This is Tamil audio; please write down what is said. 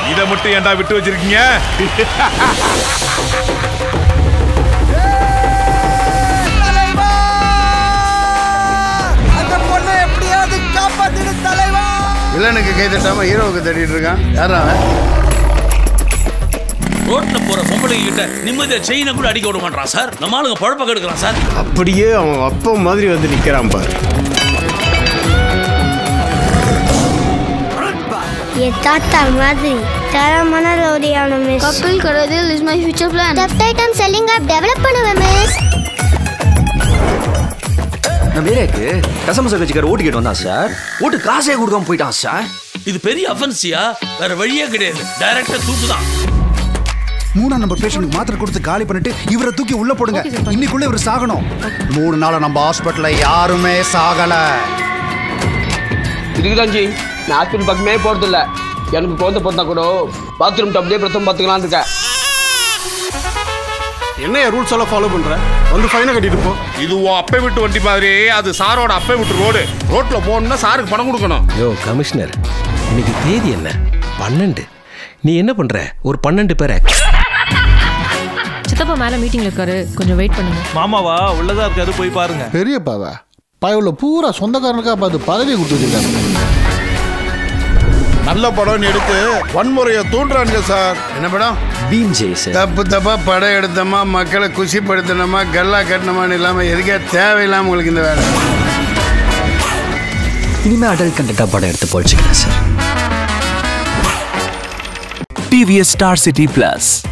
இதை மட்டும் ஏன்டா விட்டு வச்சிருக்கீங்க அந்த பொண்ணை எப்படியாவது காப்பாத்திடு தலைவா வில்லனுக்கு கை தட்டாம ஹீரோவுக்கு தட்டிட்டு இருக்கான் யாரா அவன் ரோட்ல போற பொம்பளைங்க கிட்ட நிம்மதியா செயினை கூட அடிக்க விட மாட்டான் சார் நம்ம ஆளுங்க பழப்ப கெடுக்கிறான் சார் அப்படியே அவன் அப்பா மாதிரி வந்து நிக்கிறான் பாரு என் தாத்தா மாதிரி தரமான ரவுடியான மிஸ் கப்பல் கடதில் இஸ் மை ஃபியூச்சர் பிளான் டெப்ட் ஐட்டம் செல்லிங் ஆப் டெவலப் பண்ணுவேன் மிஸ் நம்ம ஏரியாக்கு கசமச கட்சிக்கார ஓட்டு கேட்டு வந்தான் சார் ஓட்டு காசே கொடுக்காம போயிட்டான் சார் இது பெரிய அஃபென்சியா வேற வழியே கிடையாது டைரக்டா தூக்கு தான் மூணாம் நம்பர் பேஷண்ட்டுக்கு மாத்திரை கொடுத்து காலி பண்ணிட்டு இவரை தூக்கி உள்ள போடுங்க இன்னைக்குள்ள இவர் சாகணும் மூணு நாளா நம்ம ஹாஸ்பிட்டல்ல யாருமே சாகல இதுக்குதான் ஜி நான் ஹாஸ்பிட்டல் பக்கமே போறதில்ல எனக்கு குழந்தை பிறந்தா கூட பாத்ரூம் அப்படியே பிரசவம் பார்த்துக்கலாம்னு இருக்கேன் என்னைய ரூல்ஸ் எல்லாம் ஃபாலோ பண்ற வந்து ஃபைனை கட்டிட்டு போ இது உன் அப்பை விட்டு வண்டி மாதிரி அது சாரோட அப்பை விட்டு ரோடு ரோட்ல போகணும்னா சாருக்கு பணம் கொடுக்கணும் யோ கமிஷனர் இன்னைக்கு தேதி என்ன பன்னெண்டு நீ என்ன பண்ற ஒரு பன்னெண்டு பேரை சித்தப்பா மேல மீட்டிங்ல இருக்காரு கொஞ்சம் வெயிட் பண்ணுங்க மாமாவா உள்ளதா இருக்காரு போய் பாருங்க பெரியப்பாவா பயவுல பூரா சொந்தக்காரனுக்கா பார்த்து பதவி கொடுத்துருக்காங்க நல்ல படம்னு எடுத்து வன்முறையை தூண்டுறானுங்க சார் என்ன படம் பீம் ஜெய் சார் தப்பு தப்பா படம் எடுத்தோமா மக்களை குஷிப்படுத்தினோமா கல்லா கட்டினமான்னு இல்லாம எதுக்கே தேவையில்லாம உங்களுக்கு இந்த வேலை இனிமே அடல் கண்டக்டா படம் எடுத்து போச்சுக்கிறேன் sir TVS star city plus